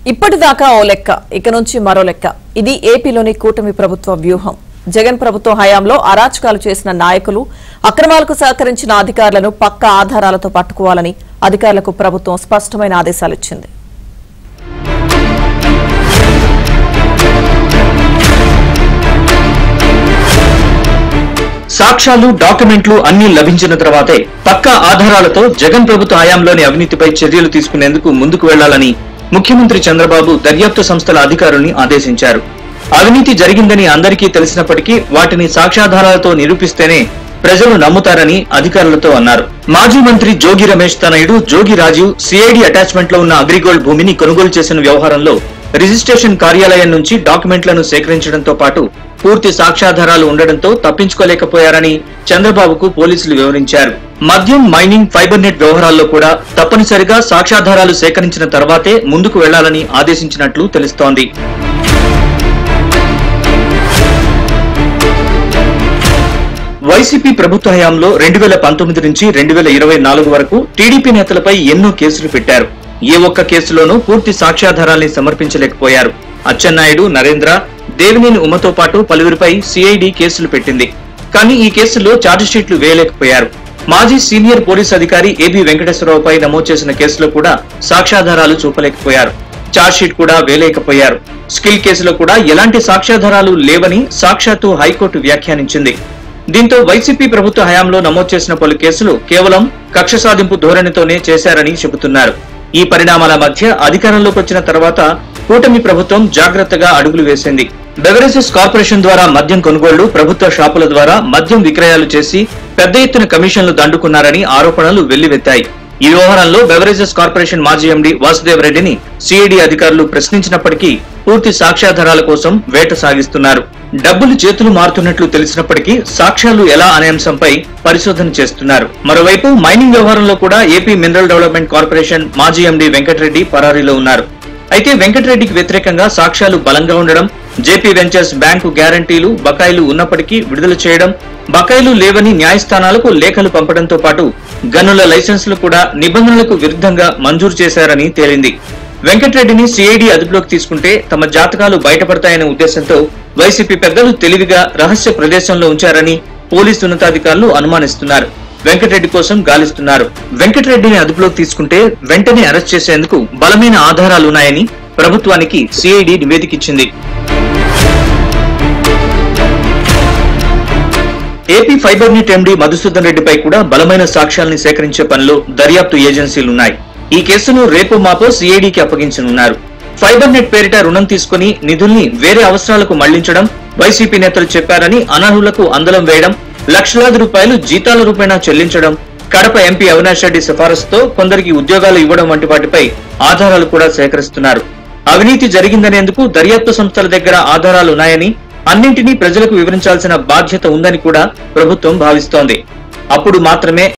ఇప్పటిదాకా ఓ లెక్క ఇక నుంచి మరో లెక్క ఇది ఏపీలోని కూటమి ప్రభుత్వ వ్యూహం జగన్ ప్రభుత్వ హయాంలో అరాచకాలు చేసిన నాయకులు అక్రమాలకు సహకరించిన అధికారులను పక్క ఆధారాలతో పట్టుకోవాలని అధికారులకు ప్రభుత్వం స్పష్టమైన ఆదేశాలిచ్చింది సాక్ష్యాలు డాక్యుమెంట్లు అన్ని లభించిన తర్వాతే పక్కా ఆధారాలతో జగన్ ప్రభుత్వ హయాంలోని అవినీతిపై చర్యలు తీసుకునేందుకు ముందుకు వెళ్లాలని ముఖ్యమంత్రి చంద్రబాబు దర్యాప్తు సంస్థల అధికారుల్ని ఆదేశించారు అవినీతి జరిగిందని అందరికీ తెలిసినప్పటికీ వాటిని సాక్ష్యాధారాలతో నిరూపిస్తేనే ప్రజలు నమ్ముతారని అధికారులతో అన్నారు మాజీ మంత్రి జోగి రమేష్ తనయుడు జోగి రాజీవ్ సిఐడి అటాచ్మెంట్ లో ఉన్న అగ్రిగోల్డ్ భూమిని కొనుగోలు చేసిన వ్యవహారంలో రిజిస్ట్రేషన్ కార్యాలయం నుంచి డాక్యుమెంట్లను సేకరించడంతో పాటు పూర్తి సాక్ష్యాధారాలు ఉండడంతో తప్పించుకోలేకపోయారని చంద్రబాబుకు పోలీసులు వివరించారు మద్యం మైనింగ్ ఫైబర్ నెట్ వ్యవహారాల్లో కూడా తప్పనిసరిగా సాక్ష్యాధారాలు సేకరించిన తర్వాతే ముందుకు వెళ్లాలని ఆదేశించినట్లు తెలుస్తోంది వైసీపీ ప్రభుత్వ హయాంలో రెండు వేల పంతొమ్మిది నుంచి రెండు వేల ఇరవై నాలుగు వరకు టీడీపీ నేతలపై ఎన్నో కేసులు పెట్టారు ఏ ఒక్క కేసులోనూ పూర్తి సాక్ష్యాధారాల్ని సమర్పించలేకపోయారు అచ్చెన్నాయుడు నరేంద్ర దేవినేని ఉమతో పాటు పలువురిపై సిఐడి కేసులు పెట్టింది కానీ ఈ కేసుల్లో ఛార్జిషీట్లు వేయలేకపోయారు మాజీ సీనియర్ పోలీస్ అధికారి ఏబి వెంకటేశ్వరరావుపై నమోదు చేసిన కేసులో కూడా సాక్ష్యాధారాలు చూపలేకపోయారు ఛార్జ్షీట్ కూడా వేయలేకపోయారు స్కిల్ కేసులో కూడా ఎలాంటి సాక్ష్యాధారాలు లేవని సాక్షాత్తు హైకోర్టు వ్యాఖ్యానించింది దీంతో వైసీపీ ప్రభుత్వ హయాంలో నమోదు చేసిన పలు కేసులు కేవలం కక్ష సాధింపు ధోరణితోనే చేశారని చెబుతున్నారు ఈ పరిణామాల మధ్య అధికారంలోకి వచ్చిన తర్వాత కూటమి ప్రభుత్వం జాగ్రత్తగా అడుగులు వేసింది బెవరేజెస్ కార్పొరేషన్ ద్వారా మద్యం కొనుగోళ్లు ప్రభుత్వ షాపుల ద్వారా మద్యం విక్రయాలు చేసి పెద్ద ఎత్తున కమిషన్లు దండుకున్నారని ఆరోపణలు వెల్లువెత్తాయి ఈ వ్యవహారంలో బెవరేజెస్ కార్పొరేషన్ మాజీ ఎండీ వాసుదేవ్ రెడ్డిని సిఐడి అధికారులు ప్రశ్నించినప్పటికీ పూర్తి సాక్ష్యాధారాల కోసం వేట సాగిస్తున్నారు డబ్బులు చేతులు మారుతున్నట్లు తెలిసినప్పటికీ సాక్ష్యాలు ఎలా అనే అంశంపై పరిశోధన చేస్తున్నారు మరోవైపు మైనింగ్ వ్యవహారంలో కూడా ఏపీ మినరల్ డెవలప్మెంట్ కార్పొరేషన్ మాజీ ఎండీ వెంకటరెడ్డి పరారీలో ఉన్నారు అయితే వెంకటరెడ్డికి వ్యతిరేకంగా సాక్ష్యాలు బలంగా ఉండడం జేపీ వెంచర్స్ బ్యాంకు గ్యారంటీలు బకాయిలు ఉన్నప్పటికీ విడుదల చేయడం బకాయిలు లేవని న్యాయస్థానాలకు లేఖలు పంపడంతో పాటు గనుల లైసెన్సులు కూడా నిబంధనలకు విరుద్ధంగా మంజూరు చేశారని తేలింది వెంకటరెడ్డిని సిఐడి అదుపులోకి తీసుకుంటే తమ జాతకాలు బయటపడతాయనే ఉద్దేశంతో వైసీపీ పెద్దలు తెలివిగా రహస్య ప్రదేశంలో ఉంచారని పోలీసు ఉన్నతాధికారులు అనుమానిస్తున్నారు వెంకటరెడ్డి కోసం గాలిస్తున్నారు వెంకటరెడ్డిని అదుపులోకి తీసుకుంటే వెంటనే అరెస్ట్ చేసేందుకు బలమైన ఆధారాలున్నాయని ప్రభుత్వానికి సిఐడి నివేదికిచ్చింది AP fibre net MD Madhusudan రెడ్డిపై కూడా బలమైన సాక్ష్యాల్ని సేకరించే పనిలో దర్యాప్తు ఏజెన్సీలున్నాయి ఈ కేసును రేపు మాపో సిఐడికి అప్పగించనున్నారు ఫైబర్ నెట్ పేరిట రుణం తీసుకుని నిధుల్ని వేరే అవసరాలకు మళ్లించడం వైసీపీ నేతలు చెప్పారని అనర్హులకు అందలం వేయడం లక్షలాది రూపాయలు జీతాల రూపేణా చెల్లించడం కడప ఎంపీ అవినాష్ రెడ్డి సిఫారసుతో కొందరికి ఉద్యోగాలు ఇవ్వడం వంటి వాటిపై ఆధారాలు కూడా సేకరిస్తున్నారు అవినీతి జరిగిందనేందుకు దర్యాప్తు సంస్థల దగ్గర ఆధారాలు ఉన్నాయని అన్నింటినీ ప్రజలకు వివరించాల్సిన బాధ్యత ఉందని కూడా ప్రభుత్వం భావిస్తోంది అప్పుడు మాత్రమే